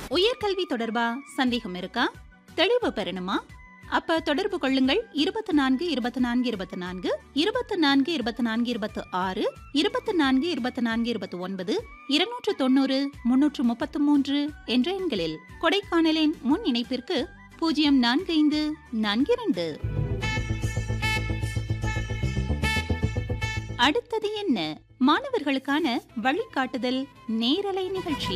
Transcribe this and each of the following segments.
உயர்கல்வி தொடர்பா சந்தேகம் இருக்கா தெளிவு பெறணுமா அப்ப தொடர்பு கொள்ளுங்கள் இருபத்தி நான்கு இருபத்தி நான்கு இருபத்தி நான்கு இருபத்தி நான்கு இருபத்தி நான்கு இருபத்தி ஆறு இருபத்தி நான்கு இருபத்தி நான்கு இருபத்தி ஒன்பது இருநூற்று தொண்ணூறு முன்னூற்று முப்பத்து மூன்று என்ற எண்களில் கொடைக்கானலின் முன் இணைப்பிற்கு பூஜ்ஜியம் நான்கு ஐந்து நான்கு இரண்டு அடுத்தது என்ன மாணவர்களுக்கான வழிகாட்டுதல் நேரலை நிகழ்ச்சி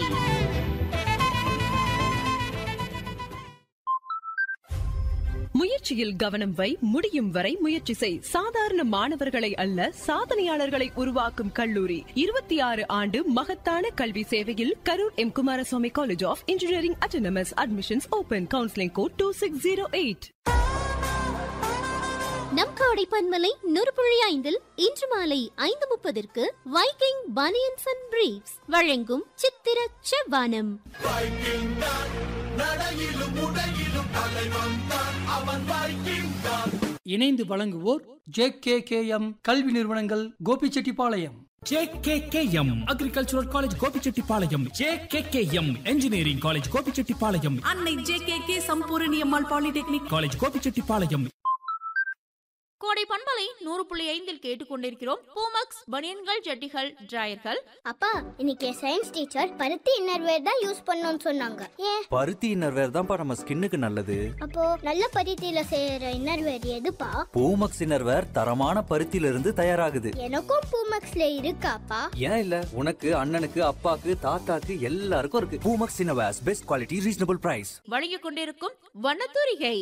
முயற்சியில் கவனம் வை முடியும் வரை முயற்சி செய் சாதாரண மாணவர்களை அல்ல சாதனையாளர்களை உருவாக்கும் கல்லூரி இருபத்தி ஆறு ஆண்டு மகத்தான கல்வி சேவையில் Karur M Kumaraswamy college of engineering autonomous admissions open counselling code two six zero eight நம் காடை பன்மலை நூறுபுழி ஐந்தில் இன்று மாலை ஐந்து முப்பதற்கு வைக்கிங் பனியன்ஸ் அண்ட் பிரீவ்ஸ் வழங்கும் சித்திர செவ்வானம் இணைந்து வழங்குவோர் ஜே கே கே எம் கல்வி நிறுவனங்கள் Gobichettipalayam JKKM agricultural college Gobichettipalayam JKKM engineering college Gobichettipalayam Annai J K K Sampoorani Ammal polytechnic college Gobichettipalayam Kodai பண்பலை நூறு புள்ளி ஐந்தில் கேட்டுக்கொண்டிருக்கிறோம் பூமக்ஸ் பனியன்கள் ஜட்டிகள் டிராயர்கள் அப்பா இன்னைக்கு சயின்ஸ் டீச்சர் பருத்தி இன்னர்வேர் தான் யூஸ் பண்ணணும்னு சொன்னாங்க ஏன் பருத்தி இன்னர்வேர் தான்ப்பா நம்ம ஸ்கின்னுக்கு நல்லது அப்போ நல்ல பருத்தியில செய்யற இன்னர்வேர் எதுப்பா பூமக்ஸ் இன்னர்வேர் தரமான பருத்தியில இருந்து தயாராகுது எனக்கும் பூமக்ஸ்ல இருக்காப்பா ஏன் இல்ல உனக்கு அண்ணனுக்கு அப்பாக்கு தாத்தாக்கு எல்லாருக்கும் இருக்கு Poomex innerwears best quality reasonable price வழங்கிக் கொண்டிருக்கும் வண்ணத்தூரிகை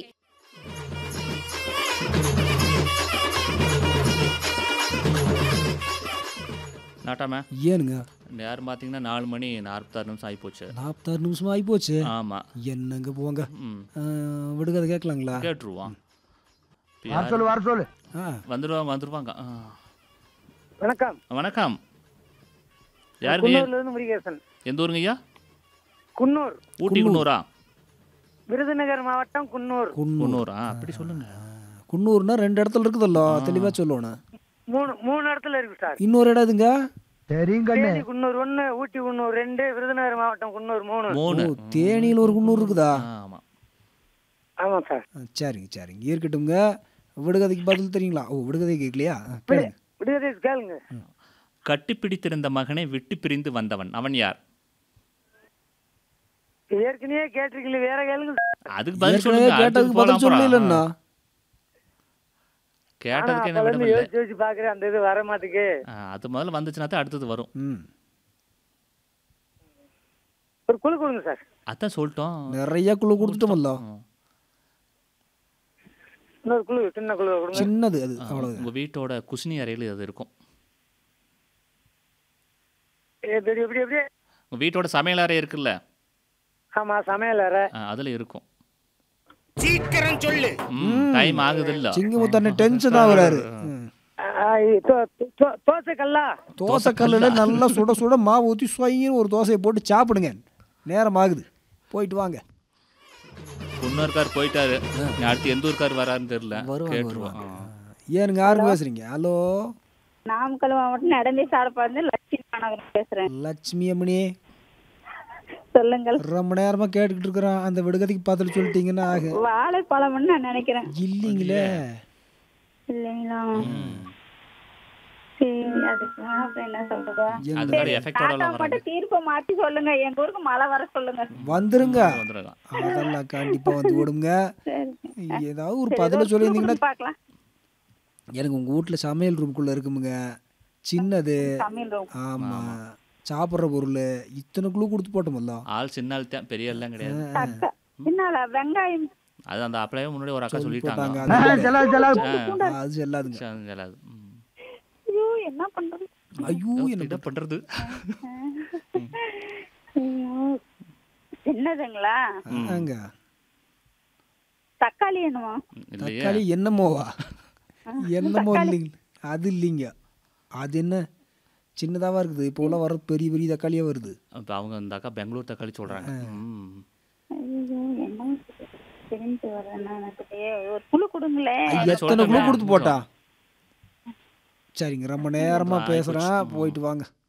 நாட்டாம ஏனுங்க நேரம் பார்த்தீங்கன்னா நாலு மணி நாற்பத்தாறு நிமிஷம் ஆகிப்போச்சு நாற்பத்தாறு நிமிஷம் ஆகிப்போச்சு ஆமாம் என்னங்க போங்க ம் அஹ், விடுகதை கேட்கலாங்களா கேட்டுருவான் இப்ப வர யாரு- சொல்லு வர சொல்லு ஆ வந்துருவாங்க வந்துருவாங்க ஆ. வணக்கம் வணக்கம் யாருங்க ஐயா? குன்னூர்ல இருந்து முருகேசன் எந்த ஊருங்க ஐயா குன்னூர் ஊட்டி குன்னூரா விருதுநகர் மாவட்டம் குன்னூர் குன்னூர் குன்னூரா அப்படி சொல்லுங்க குன்னூர்னா ரெண்டு இடத்துல இருக்குதல்லோ தெளிவா சொல்லணும் மூணு மூணு இடத்துல இருக்கு சார் இன்னொரு இடம் எதுங்க தேனி குன்னூர் ஒண்ணு ஊட்டி குன்னூர் ரெண்டு விருதுநகர் மாவட்டம் குன்னூர் மூணு மூணு ஓ தேனியில் ஒரு குன்னூர் இருக்குதா ஆமாம் ஆமா சார் ஆ, சரிங்க சரிங்க இருக்கட்டும்ங்க விடுகதைக்கு பதில் தெரியுங்களா ஓ விடுகதை கேட்கலையா ஆ, கேளுங்க விடுதலை கேளுங்க கட்டி பிடித்திருந்த மகனை விட்டு பிரிந்து வந்தவன் அவன் யார் ஏற்கனவே கேட்டிருக்கீங்க வேற கேளுங்க அதுக்கு பதில் ஏற்கனவே சொல்லுங்க கேட்டதுக்கு அடுத்தது பதில் போலாம் சொல்லலன்னா போலாம். கேட்டதுக்கு என்ன அப்பல விட இருந்து முடியல யோசிச்சு யோசிச்சு பாக்குறேன் அந்த இது வர மாட்டுக்கு ஆ, அது முதல்ல வந்துச்சுன்னா தான் அடுத்தது வரும் ம் ஒரு குழு கொடுங்க சார் அதான் சொல்லிட்டோம் நிறைய குழு கொடுத்துட்டோமல்ல ம். இன்னொரு குழு சின்ன குழு கொடுங்க சின்னது அது ஆ, அவ்வளவு உங்க வீட்டோட குசினி அறையில் அது இருக்கும் எப்படி எப்படி எப்படி உங்க வீட்டோட சமையல் அறை இருக்குல்ல ஆமா சமையல் அறை ஆ, அதுல இருக்கும் சீக்கிரம் சொல்லு டைம் ஆகுது இல்ல சிங்கமுத்தண்ணே டென்ஷன் ஆகுறாரு ம். ஆ, இது தோ- தோ- தோசை கல்லா தோசை கல்லில் நல்லா சுட சுட மாவு ஊற்றி சுவைன்னு ஒரு தோசையை போட்டு சாப்பிடுங்க நேரம் ஆகுது போயிட்டு வாங்க குன்னூர்கார் போயிட்டாரு நீ அடுத்து எந்த ஊருக்கார் வராருன்னு தெரியல வருவாங்க கேட்டுருவோம் வருவாங்க ஏனுங்க யாருங்க பேசுறீங்க ஹலோ நாமக்கல் மாவட்டம் நடந்தை சார்பாந்து லட்சுமி மாநகரம் பேசுறேன் லட்சுமி அம்மணி சொல்லுங்கள் ரொம்ப நேரமா கேட்டுக்கிட்டு இருக்கிறோம் அந்த விடுகதைக்கு பதில் சொல்லிட்டீங்கன்னா ஆகு வாழைப்பழம்னு நான் நினைக்கிறேன் இல்லைங்களே இல்லைங்களா சரி அதுக்கு அப்புறம் என்ன சொல்றது அதுக்கான எஃபெக்டோட தாத்தா எல்லாம் வராங்க மட்டும் தீர்ப்பை மாத்தி சொல்லுங்க எங்க ஊருக்கு மழை வர சொல்லுங்க வந்துருங்க வந்துருங்க அதெல்லாம் கண்டிப்பா வந்து விடுங்க சரி ஏதாவது ஒரு சரி, பதில ஏதோ சொல்லியிருந்தீங்கன்னா கொடுத்து பார்க்கலாம் எனக்கு உங்க வீட்டுல சமையல் ரூமுக்குள்ள இருக்குமுங்க சின்னது சமையல் room. ஆமா சாப்பிட்ற பொருள் இத்தனை குழு கொடுத்து போட்டோமல்ல ஆள் சின்ன ஆள் தான் பெரிய எல்லாம் கிடையாது தக்கா என்னால வெங்காயம் அது அந்த அப்பளையே முன்னாடி ஒரு அக்கா சொல்லி சொல்லிட்டாங்க போட்டாங்க. ஆ, செல்லாது செல்லாது ஆ, அது செல்லாதுங்க சரி, செல்லாது. ம். ஐயோ என்ன பண்றது ஐயோ என்ன என்ன பண்றது ஐயோ. என்னதுங்களா அங்க தக்காளி என்னமா இல்லையே தக்காளி என்னமோவா என்னமோ இல்லைங்க அது இல்லைங்க அது என்ன சின்னதாவா இருக்குது இப்போ உள்ள வர பெரிய பெரிய தக்காளியா வருது அப்ப அவங்க அந்த அக்கா பெங்களூர் தக்காளி சொல்றாங்க ம். ஐயோ என்ன தெரிஞ்சு வரேன்னா எனக்கு தெரிய- ஒரு குழு கொடுங்களேன் அதான் எத்தனை குழு சொல்றேன்ல. கொடுத்து போட்டா சரிங்க ரொம்ப நேரமா ஆயிப்போச்சு. பேசுறேன் ம். போயிட்டு வாங்க